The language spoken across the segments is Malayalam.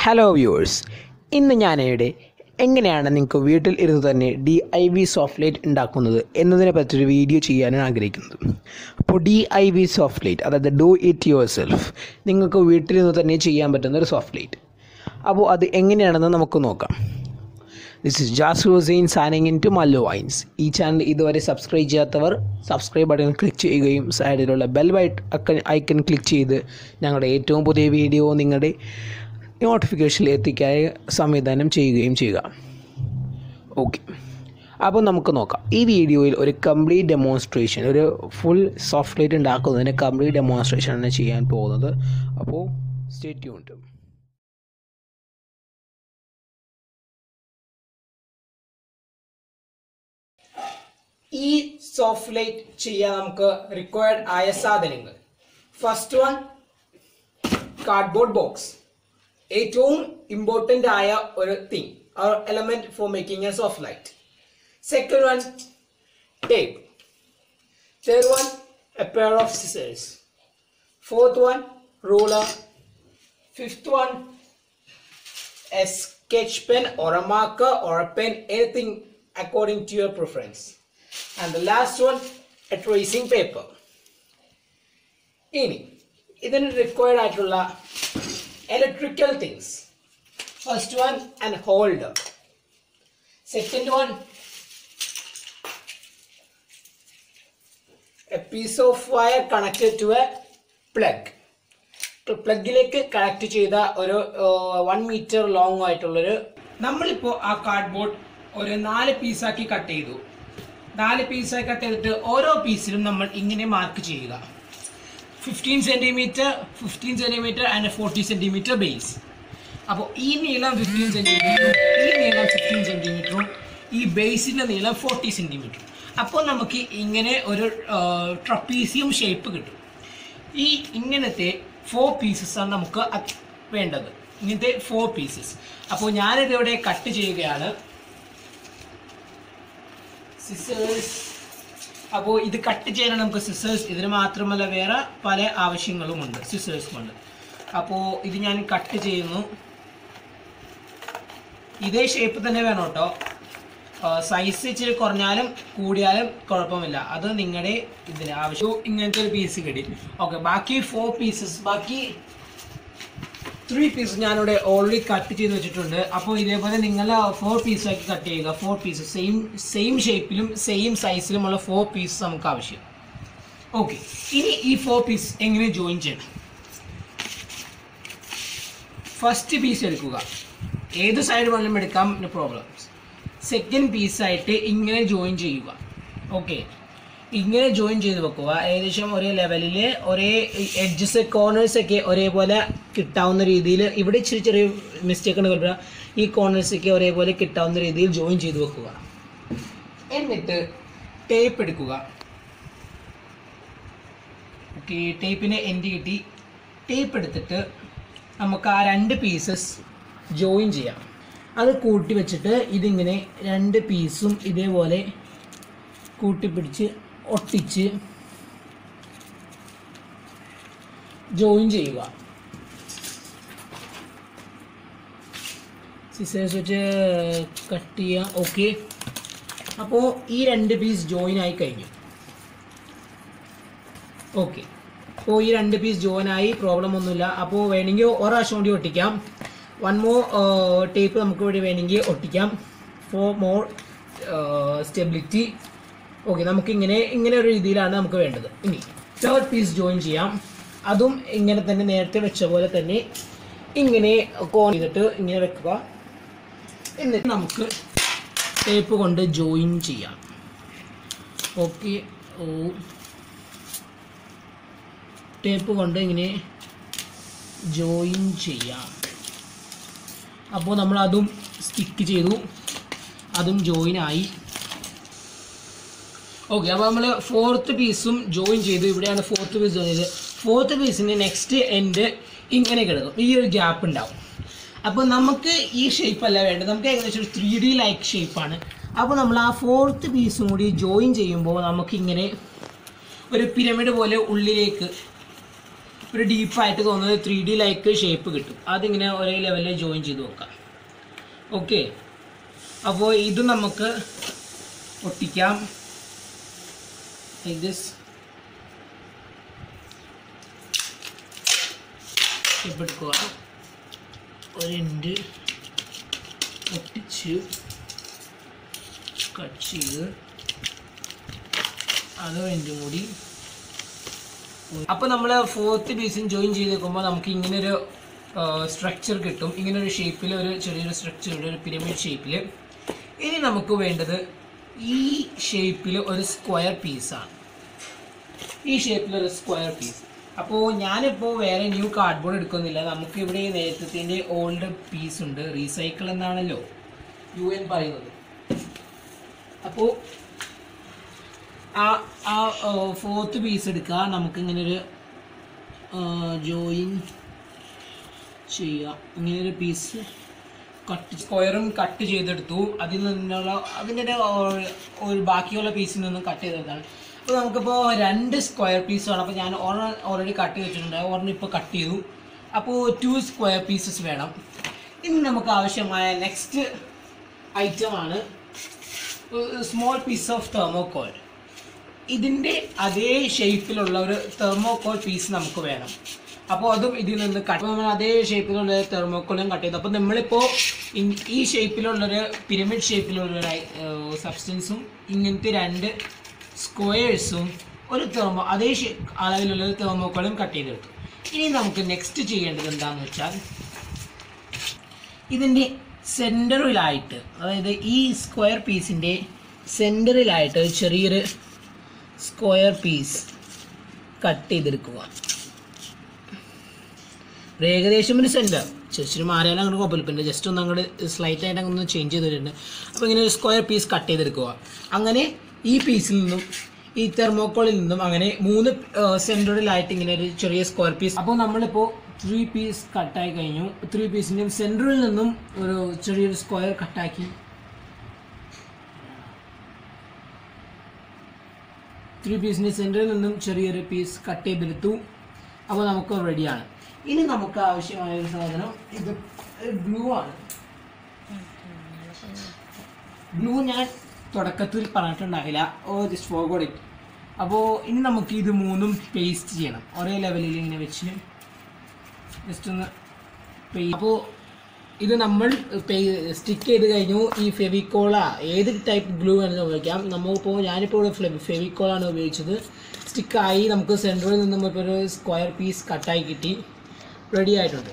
ഹലോ വ്യൂവേഴ്സ് ഇന്ന് ഞാനിവിടെ എങ്ങനെയാണ് നിങ്ങൾക്ക് വീട്ടിൽ ഇരുന്ന് തന്നെ D I Y soft light ഉണ്ടാക്കുന്നത് എന്നതിനെ പറ്റിയൊരു വീഡിയോ ചെയ്യാനാണ് ആഗ്രഹിക്കുന്നത് അപ്പോൾ D I Y soft light അതായത് ഡു ഇറ്റ് യുവർ സെൽഫ് നിങ്ങൾക്ക് വീട്ടിലിരുന്ന് തന്നെ ചെയ്യാൻ പറ്റുന്ന ഒരു സോഫ്റ്റ് ലൈറ്റ് അപ്പോൾ അത് എങ്ങനെയാണെന്ന് നമുക്ക് നോക്കാം this is Jaz Hussain signing in to Mallu vines ഈ ചാനൽ ഇതുവരെ സബ്സ്ക്രൈബ് ചെയ്യാത്തവർ സബ്സ്ക്രൈബ് ബട്ടൺ ക്ലിക്ക് ചെയ്യുകയും സൈഡിലുള്ള ബെൽ ബൈറ്റ് ഐക്കൺ ക്ലിക്ക് ചെയ്ത് ഞങ്ങളുടെ ഏറ്റവും പുതിയ വീഡിയോ നിങ്ങളുടെ നോട്ടിഫിക്കേഷനിൽ എത്തിക്കായി സംവിധാനം ചെയ്യുകയും ചെയ്യുക ഓക്കെ അപ്പോൾ നമുക്ക് നോക്കാം ഈ വീഡിയോയിൽ ഒരു കംപ്ലീറ്റ് ഡെമോൺസ്ട്രേഷൻ ഒരു ഫുൾ സോഫ്റ്റ് ലൈറ്റ് ഉണ്ടാക്കുന്നതിന് കംപ്ലീറ്റ് ഡെമോൺസ്ട്രേഷൻ ആണ് ചെയ്യാൻ പോകുന്നത് അപ്പോൾ സ്റ്റേ ട്യൂൺഡ് ഈ സോഫ്റ്റ് ലൈറ്റ് ചെയ്യാൻ നമുക്ക് റിക്വയർഡ് ആയ സാധനങ്ങൾ ഫസ്റ്റ് വൺ കാർഡ്ബോർഡ് ബോക്സ് ഏറ്റവും ഇമ്പോർട്ടൻ്റ് ആയ ഒരു thing element for making a soft light second one tape third one a pair of scissors fourth one ruler fifth one a sketch pen or a marker or a pen anything according to your preference and the last one a tracing paper ഇനി ഇതിന് റിക്വയർഡ് ആയിട്ടുള്ള electrical things first one and holder second one a piece of wire connected to a plug പ്ലഗിലേക്ക് കണക്ട് ചെയ്ത ഒരു വൺ മീറ്റർ ലോങ് ആയിട്ടുള്ളൊരു നമ്മളിപ്പോൾ ആ കാർഡ്ബോർഡ് ഒരു നാല് പീസാക്കി കട്ട് ചെയ്തു നാല് പീസാക്കി കട്ട് ചെയ്തിട്ട് ഓരോ പീസിലും നമ്മൾ ഇങ്ങനെ മാർക്ക് ചെയ്യുക fifteen centimetre fifteen centimetre and forty centimetre base അപ്പോൾ ഈ നീളം ഫിഫ്റ്റീൻ സെൻറ്റിമീറ്ററും ഈ നീളം ഫിഫ്റ്റീൻ സെൻറ്റിമീറ്ററും ഈ ബേസിൻ്റെ നീളം ഫോർട്ടി സെൻറ്റിമീറ്റർ അപ്പോൾ നമുക്ക് ഇങ്ങനെ ഒരു ട്രപ്പീസിയം ഷേപ്പ് കിട്ടും ഈ ഇങ്ങനത്തെ ഫോർ പീസസ് ആണ് നമുക്ക് അത് വേണ്ടത് ഇങ്ങനത്തെ ഫോർ പീസസ് അപ്പോൾ ഞാനിത് ഇവിടെ കട്ട് ചെയ്യുകയാണ് സിസേഴ്സ് അപ്പോൾ ഇത് കട്ട് ചെയ്യാൻ നമുക്ക് സിസേഴ്സ് ഇതിന് മാത്രമല്ല വേറെ പല ആവശ്യങ്ങളുമുണ്ട് സിസേഴ്സ് കൊണ്ട് അപ്പോൾ ഇത് ഞാൻ കട്ട് ചെയ്യുന്നു ഇതേ ഷേപ്പ് തന്നെ വേണം കേട്ടോ സൈസ് ഇച്ചിരി കുറഞ്ഞാലും കൂടിയാലും കുഴപ്പമില്ല അത് നിങ്ങളുടെ ഇതിന് ആവശ്യം ഇങ്ങനത്തെ ഒരു പീസ് കിട്ടി ഓക്കെ ബാക്കി ഫോർ പീസസ് ബാക്കി ത്രീ പീസ് ഞാനിവിടെ ഓൾറെഡി കട്ട് ചെയ്ത് വെച്ചിട്ടുണ്ട് അപ്പോൾ ഇതേപോലെ നിങ്ങൾ ഫോർ പീസാക്കി കട്ട് ചെയ്യുക ഫോർ പീസ് സെയിം സെയിം ഷേപ്പിലും സെയിം സൈസിലുമുള്ള ഫോർ പീസ് നമുക്ക് ആവശ്യം ഓക്കെ ഇനി ഈ ഫോർ പീസ് എങ്ങനെ ജോയിൻ ചെയ്യണം ഫസ്റ്റ് പീസ് എടുക്കുക ഏത് സൈഡ് വേണമെങ്കിലും എടുക്കാം നോ പ്രോബ്ലംസ് സെക്കൻഡ് പീസായിട്ട് ഇങ്ങനെ ജോയിൻ ചെയ്യുക ഓക്കെ ഇങ്ങനെ ജോയിൻ ചെയ്ത് വെക്കുക ഏകദേശം ഒരേ ലെവലിൽ ഒരേ എഡ്ജസ് കോർണേഴ്സ് ഒക്കെ ഒരേപോലെ കിട്ടാവുന്ന രീതിയിൽ ഇവിടെ ഇച്ചിരി ചെറിയ മിസ്റ്റേക്ക് ഉണ്ട് കുഴപ്പമില്ല ഈ കോർണേഴ്സ് ഒക്കെ ഒരേപോലെ കിട്ടാവുന്ന രീതിയിൽ ജോയിൻ ചെയ്ത് വെക്കുക എന്നിട്ട് ടേപ്പ് എടുക്കുക ഓക്കെ ടേപ്പിന് എൻഡ് കിട്ടി ടേപ്പ് എടുത്തിട്ട് നമുക്ക് ആ രണ്ട് പീസസ് ജോയിൻ ചെയ്യാം അത് കൂട്ടി വെച്ചിട്ട് ഇതിങ്ങനെ രണ്ട് പീസും ഇതേപോലെ കൂട്ടിപ്പിടിച്ച് ഒട്ടിച്ച് ജോയിൻ ചെയ്യുക സിസേഴ്സ് വെച്ച് കട്ട് ചെയ്യാം ഓക്കെ അപ്പോൾ ഈ രണ്ട് പീസ് ജോയിൻ ആയി കഴിഞ്ഞു ഓക്കെ അപ്പോൾ ഈ രണ്ട് പീസ് ജോയിൻ ആയി പ്രോബ്ലം ഒന്നുമില്ല അപ്പോൾ വേണമെങ്കിൽ ഒരാവശ്യം കൂടി ഒട്ടിക്കാം വൺ മോർ ടേപ്പ് നമുക്ക് ഇവിടെ വേണമെങ്കിൽ ഒട്ടിക്കാം ഫോർ മോർ സ്റ്റെബിലിറ്റി ഓക്കെ നമുക്ക് ഇങ്ങനെ ഇങ്ങനെ ഒരു രീതിയിലാണ് നമുക്ക് വേണ്ടത് ഇനി തേർഡ് പീസ് ജോയിൻ ചെയ്യാം അതും ഇങ്ങനെ തന്നെ നേരത്തെ വെച്ച പോലെ തന്നെ ഇങ്ങനെ കോൺ ചെയ്തിട്ട് ഇങ്ങനെ വെക്കുക എന്നിട്ട് നമുക്ക് ടേപ്പ് കൊണ്ട് ജോയിൻ ചെയ്യാം ഓക്കെ ഓ ടേപ്പ് കൊണ്ട് ഇങ്ങനെ ജോയിൻ ചെയ്യാം അപ്പോൾ നമ്മൾ അതും സ്റ്റിക്ക് ചെയ്തു അതും ജോയിൻ ആയി ഓക്കെ അപ്പോൾ നമ്മൾ ഫോർത്ത് പീസും ജോയിൻ ചെയ്തു ഇവിടെയാണ് ഫോർത്ത് പീസ് ജോയിൻ ചെയ്തത് ഫോർത്ത് പീസിന് നെക്സ്റ്റ് എൻഡ് ഇങ്ങനെ കിടക്കും ഈ ഒരു ഗ്യാപ്പ് ഉണ്ടാവും അപ്പോൾ നമുക്ക് ഈ ഷേപ്പ് അല്ല വേണ്ടത് നമുക്ക് ഏകദേശം ഒരു ത്രീ ഡി ലൈക്ക് ഷേപ്പാണ് അപ്പോൾ നമ്മൾ ആ ഫോർത്ത് പീസും കൂടി ജോയിൻ ചെയ്യുമ്പോൾ നമുക്കിങ്ങനെ ഒരു പിരമിഡ് പോലെ ഉള്ളിലേക്ക് ഒരു ഡീപ്പായിട്ട് തോന്നുന്നത് ത്രീ ഡി ലൈക്ക് ഷേപ്പ് കിട്ടും അതിങ്ങനെ ഒരേ ലെവലിൽ ജോയിൻ ചെയ്ത് നോക്കാം ഓക്കെ അപ്പോൾ ഇത് നമുക്ക് ഒട്ടിക്കാം ലൈക്ക് ദിസ് ഷേപ്പ് എടുക്കുക ഒരു ഇൻറ്റ് ഒട്ടിച്ച് കട്ട് ചെയ്ത് അത് എൻ്റെ കൂടി അപ്പോൾ നമ്മൾ ഫോർത്ത് പീസും ജോയിൻ ചെയ്ത് വെക്കുമ്പോൾ നമുക്ക് ഇങ്ങനൊരു സ്ട്രക്ചർ കിട്ടും ഇങ്ങനൊരു ഷേപ്പിൽ ഒരു ചെറിയൊരു സ്ട്രക്ചർ ഉണ്ട് ഒരു പിരമിഡ് ഷേപ്പിൽ ഇനി നമുക്ക് വേണ്ടത് ഈ ഷേപ്പിൽ ഒരു സ്ക്വയർ പീസാണ് ഈ ഷേപ്പിൽ ഒരു സ്ക്വയർ പീസ് അപ്പോൾ ഞാനിപ്പോൾ വേറെ ന്യൂ കാർഡ്ബോർഡ് എടുക്കുന്നില്ല നമുക്ക് ഇവിടെ നേരത്തെ ഓൾഡ് പീസ് ഉണ്ട് റീസൈക്കിൾ എന്നാണല്ലോ യു എൻ പറയുന്നത് അപ്പോൾ ആ ആ ഫോർത്ത് പീസ് എടുക്കുക നമുക്ക് ഇങ്ങനെ ഒരു ജോയിൻ ചെയ്യുക ഇങ്ങനെ ഒരു പീസ് കട്ട് സ്ക്വയറും കട്ട് ചെയ്തെടുത്തു അതിൽ നിന്നുള്ള അതിൻ്റെ ഒരു- ഒരു ബാക്കിയുള്ള പീസിൽ നിന്നും കട്ട് ചെയ്തെടുത്താണ് അപ്പോൾ നമുക്കിപ്പോൾ രണ്ട് സ്ക്വയർ പീസ് വേണം അപ്പോൾ ഞാൻ ഒരെണ്ണം ഓൾറെഡി കട്ട് വെച്ചിട്ടുണ്ട് ഒരെണ്ണം ഇപ്പോൾ കട്ട് ചെയ്തു അപ്പോൾ ടു സ്ക്വയർ പീസസ് വേണം ഇനി നമുക്ക് ആവശ്യമായ നെക്സ്റ്റ് ഐറ്റമാണ് സ്മോൾ പീസ് ഓഫ് തെർമോകോൾ ഇതിൻ്റെ അതേ ഷേപ്പിലുള്ള ഒരു തെർമോകോൾ പീസ് നമുക്ക് വേണം അപ്പോൾ അതും ഇതിൽ നിന്ന് കട്ട് നമ്മൾ അതേ ഷേപ്പിലുള്ള തെർമോക്കോളും കട്ട് ചെയ്തു അപ്പോൾ നമ്മളിപ്പോൾ ഇൻ- ഈ ഷേപ്പിലുള്ളൊരു പിരമിഡ് ഷേപ്പിലുള്ളൊരു സബ്സ്റ്റൻസും ഇങ്ങനത്തെ രണ്ട് സ്ക്വയേഴ്സും ഒരു തെർമോ അതേ ഷേ അളവിലുള്ള തെർമോക്കോളും കട്ട് ചെയ്തെടുത്തു ഇനി നമുക്ക് നെക്സ്റ്റ് ചെയ്യേണ്ടത് എന്താണെന്ന് വെച്ചാൽ ഇതിൻ്റെ സെൻറ്ററിലായിട്ട് അതായത് ഈ സ്ക്വയർ പീസിൻ്റെ സെൻറ്ററിലായിട്ട് ഒരു ചെറിയൊരു സ്ക്വയർ പീസ് കട്ട് ചെയ്തെടുക്കുക ഒരു ഏകദേശം ഒരു സെൻറ്റർ ചെറിയ മാറിയാലും അങ്ങോട്ട് കുഴപ്പമില്ല പിന്നെ ജസ്റ്റ് ഒന്ന് അങ്ങോട്ട് സ്ലൈറ്റ് ആയിട്ട് അങ്ങ് ഒന്ന് ചേഞ്ച് ചെയ്തിട്ടുണ്ട് അപ്പോൾ ഇങ്ങനെ ഒരു സ്ക്വയർ പീസ് കട്ട് ചെയ്തെടുക്കുക അങ്ങനെ ഈ പീസിൽ നിന്നും ഈ തെർമോക്കോളിൽ നിന്നും അങ്ങനെ മൂന്ന് സെൻറ്ററിലായിട്ട് ഇങ്ങനെ ഒരു ചെറിയ സ്ക്വയർ പീസ് അപ്പോൾ നമ്മളിപ്പോൾ ത്രീ പീസ് കട്ടായി കഴിഞ്ഞു ത്രീ പീസിൻ്റെയും സെൻറ്ററിൽ നിന്നും ഒരു ചെറിയൊരു സ്ക്വയർ കട്ടാക്കി ത്രീ പീസിൻ്റെ സെൻറ്ററിൽ നിന്നും ചെറിയൊരു പീസ് കട്ട് ചെയ്തെടുത്തു അപ്പോൾ നമുക്ക് റെഡിയാണ് ഇനി നമുക്ക് ആവശ്യമായ ഒരു സാധനം ഇത് ഗ്ലൂ ആണ് ഗ്ലൂ ഞാൻ തുടക്കത്തിൽ പറഞ്ഞിട്ടുണ്ടാവില്ല ഓ ജസ്റ്റ് ഫോർഗോഡ് ഇറ്റ് അപ്പോൾ ഇനി നമുക്ക് ഇത് മൂന്നും പേസ്റ്റ് ചെയ്യണം ഒരേ ലെവലിൽ ഇങ്ങനെ വെച്ച് ജസ്റ്റ് ഒന്ന് അപ്പോൾ ഇത് നമ്മൾ സ്റ്റിക്ക് ചെയ്ത് കഴിഞ്ഞു ഈ ഫെവിക്കോള ഏത് ടൈപ്പ് ഗ്ലൂ വേണമെന്ന് ഉപയോഗിക്കാം നമ്മളിപ്പോൾ ഞാനിപ്പോൾ ഇവിടെ ഫെവിക്കോളാണ് ഉപയോഗിച്ചത് സ്റ്റിക്കായി നമുക്ക് സെൻറ്ററിൽ നിന്നും ഇപ്പോൾ ഒരു സ്ക്വയർ പീസ് കട്ടായി കിട്ടി റെഡി ആയിട്ടുണ്ട്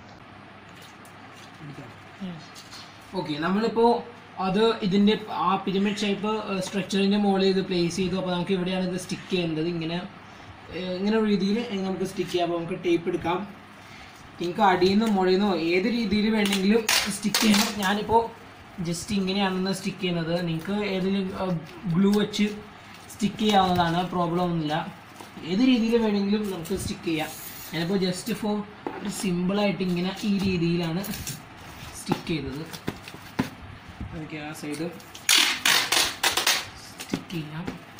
ഓക്കെ നമ്മളിപ്പോൾ അത് ഇതിൻ്റെ ആ പിരമിഡ് ഷേപ്പ് സ്ട്രക്ചറിൻ്റെ മുകളിൽ ഇത് പ്ലേസ് ചെയ്തു അപ്പോൾ നമുക്ക് ഇവിടെയാണ് ഇത് സ്റ്റിക്ക് ചെയ്യേണ്ടത് ഇങ്ങനെ ഏഹ്, ഇങ്ങനെ ഒരു രീതിയിൽ നമുക്ക് സ്റ്റിക്ക് ചെയ്യാം അപ്പോൾ നമുക്ക് ടേപ്പ് എടുക്കാം നിങ്ങൾക്ക് അടിയിൽ നിന്നോ മുകളിൽ നിന്നോ ഏത് രീതിയിൽ വേണമെങ്കിലും സ്റ്റിക്ക് ചെയ്യണം ഞാനിപ്പോൾ ജസ്റ്റ് ഇങ്ങനെയാണെന്ന് സ്റ്റിക്ക് ചെയ്യുന്നത് നിങ്ങൾക്ക് ഏതെങ്കിലും ഗ്ലൂ വെച്ച് സ്റ്റിക്ക് ചെയ്യാവുന്നതാണ് പ്രോബ്ലം ഒന്നുമില്ല ഏത് രീതിയിൽ വേണമെങ്കിലും നമുക്ക് സ്റ്റിക്ക് ചെയ്യാം ഞാനിപ്പോൾ ജസ്റ്റ് ഫോർ ഒരു സിമ്പിളായിട്ട് ഇങ്ങനെ ഈ രീതിയിലാണ് സ്റ്റിക്ക് ചെയ്തത് ഓക്കെ ആ സൈഡ് സ്റ്റിക്ക് ചെയ്യാം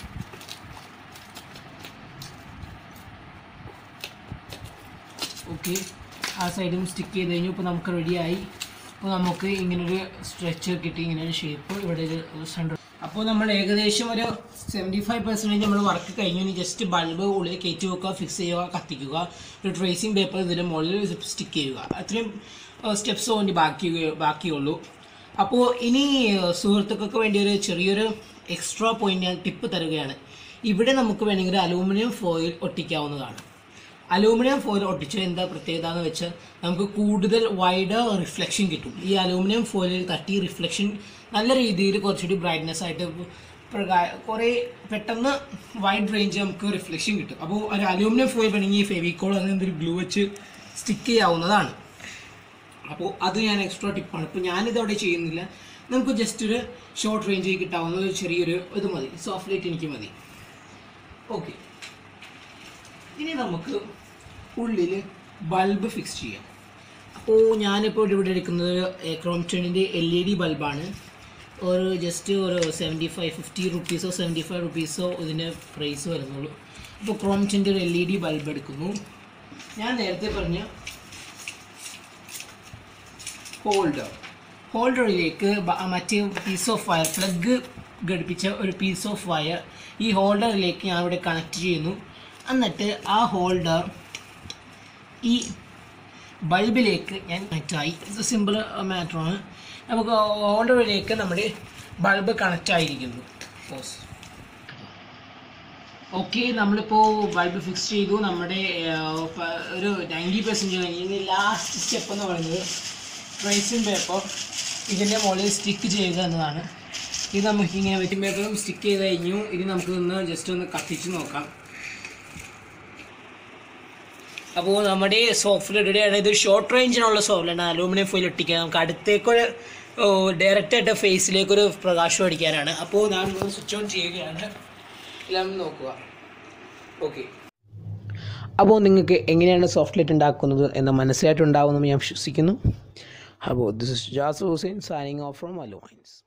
ഓക്കെ ആ സൈഡും സ്റ്റിക്ക് ചെയ്ത് കഴിഞ്ഞു ഇപ്പോൾ നമുക്ക് റെഡിയായി അപ്പോൾ നമുക്ക് ഇങ്ങനൊരു സ്ട്രെച്ചർ കിട്ടി ഇങ്ങനെ ഒരു ഷേപ്പ് ഇവിടെ ഒരു സെൻറ്റർ അപ്പോൾ നമ്മൾ ഏകദേശം ഒരു സെവൻറ്റി ഫൈവ് പെർസെൻറ്റേജ് നമ്മൾ വർക്ക് കഴിഞ്ഞു ഇനി ജസ്റ്റ് ബൾബ് ഉള്ളിൽ കയറ്റി വെക്കുക ഫിക്സ് ചെയ്യുക കത്തിക്കുക ഒരു ട്രേസിങ് പേപ്പർ ഇതിൻ്റെ മുകളിൽ സ്റ്റിക്ക് ചെയ്യുക അത്രയും സ്റ്റെപ്സ് വേണ്ടി ബാക്കി ബാക്കിയുള്ളൂ അപ്പോൾ ഇനി ഏഹ്, സുഹൃത്തുക്കൾക്ക് വേണ്ടി ഒരു ചെറിയൊരു എക്സ്ട്രാ പോയിന്റ് ഞാൻ ടിപ്പ് തരുകയാണ് ഇവിടെ നമുക്ക് വേണമെങ്കിൽ അലൂമിനിയം ഫോയിൽ ഒട്ടിക്കാവുന്നതാണ് അലൂമിനിയം ഫോയിൽ ഒട്ടിച്ച് എന്താ പ്രത്യേകത എന്ന് വെച്ചാൽ നമുക്ക് കൂടുതൽ വൈഡ് റിഫ്ലക്ഷൻ കിട്ടും ഈ അലൂമിനിയം ഫോയിലിൽ തട്ടി റിഫ്ലക്ഷൻ നല്ല രീതിയിൽ കുറച്ചുകൂടി ബ്രൈറ്റ്നെസ് ആയിട്ട് പ്രകാ കുറേ പെട്ടെന്ന് വൈഡ് റേഞ്ച് നമുക്ക് റിഫ്ലക്ഷൻ കിട്ടും അപ്പോൾ ഒരു അലൂമിനിയം ഫോയിൽ വേണമെങ്കിൽ ഫെവിക്കോൾ അങ്ങനെ എന്തെങ്കിലും ഗ്ലൂ വെച്ച് സ്റ്റിക്ക് ചെയ്യാവുന്നതാണ് അപ്പോൾ അത് ഞാൻ എക്സ്ട്രാ ടിപ്പാണ് ഇപ്പോൾ ഞാനിത് അവിടെ ചെയ്യുന്നില്ല നമുക്ക് ജസ്റ്റ് ഒരു ഷോർട്ട് റേഞ്ചിൽ കിട്ടാവുന്ന ഒരു ചെറിയൊരു ഇത് മതി സോഫ്റ്റ് ലൈറ്റ് എനിക്ക് മതി ഓക്കെ ഇനി നമുക്ക് ഉള്ളിൽ ബൾബ് ഫിക്സ് ചെയ്യാം അപ്പോൾ ഞാനിപ്പോൾ ഇവിടെ എടുക്കുന്നത് ക്രോംസ്റ്റണിൻ്റെ എൽ ഇ ഡി ബൾബാണ് ഒരു ജസ്റ്റ് ഒരു സെവൻറ്റി ഫൈവ് ഫിഫ്റ്റി റുപ്പീസോ സെവൻറ്റി ഫൈവ് റുപ്പീസോ ഇതിൻ്റെ പ്രൈസ് വരുന്നുള്ളൂ അപ്പോൾ ക്രോംസ്റ്റൻ്റെ ഒരു എൽ ഇ ഡി ബൾബ് എടുക്കുന്നു ഞാൻ നേരത്തെ പറഞ്ഞ ഹോൾഡർ ഹോൾഡറിലേക്ക് മറ്റേ പീസ് ഓഫ് വയർ പ്ലഗ് ഘടിപ്പിച്ച ഒരു പീസ് ഓഫ് വയർ ഈ ഹോൾഡറിലേക്ക് ഞാൻ ഇവിടെ കണക്ട് ചെയ്യുന്നു എന്നിട്ട് ആ ഹോൾഡർ ഈ ബൾബിലേക്ക് ഞാൻ കണക്റ്റായി ഇത് സിമ്പിൾ മാറ്ററാണ് നമുക്ക് ഹോൾഡറിലേക്ക് നമ്മുടെ ബൾബ് കണക്റ്റ് ആയിരിക്കുന്നു പോസ് ഓക്കെ നമ്മളിപ്പോൾ ബൾബ് ഫിക്സ് ചെയ്തു നമ്മുടെ ആ, പ- ഒരു നയൻറ്റി പെർസെൻറ്റ് കഴിഞ്ഞ് ഇനി ലാസ്റ്റ് സ്റ്റെപ്പ് എന്ന് പറയുന്നത് ട്രേസിംഗ് പേപ്പർ ഇതിൻ്റെ മുകളിൽ സ്റ്റിക്ക് ചെയ്യുക എന്നതാണ് ഇത് നമുക്ക് ഇങ്ങനെ വെറ്റിംഗ് പേപ്പറും സ്റ്റിക്ക് ചെയ്ത് കഴിഞ്ഞു ഇനി നമുക്ക് ഒന്ന് ജസ്റ്റ് ഒന്ന് കത്തിച്ച് നോക്കാം അപ്പോൾ നമ്മുടെ സോഫ്റ്റ് റെഡിയാണ് ഇത് ഷോർട്ട് റേഞ്ചിനുള്ള സോഫ്റ്റ് അലൂമിനിയം ഫോയിൽ ഒട്ടിക്കാൻ നമുക്ക് അടുത്തേക്കൊരു ഡയറക്റ്റ് ആയിട്ട് ഫേസിലേക്ക് ഒരു പ്രകാശം അടിക്കാനാണ് അപ്പോൾ ഞാൻ സ്വിച്ച് ഓൺ ചെയ്യുകയാണ് എല്ലാം നോക്കുക ഓക്കെ അപ്പോൾ നിങ്ങൾക്ക് എങ്ങനെയാണ് സോഫ്റ്റ് ലൈറ്റ് ഉണ്ടാക്കുന്നത് എന്ന് മനസ്സിലായിട്ടുണ്ടാവുമെന്ന് ഞാൻ വിശ്വസിക്കുന്നു അപ്പോൾ this is Jaz Hussain signing off from Mallu mines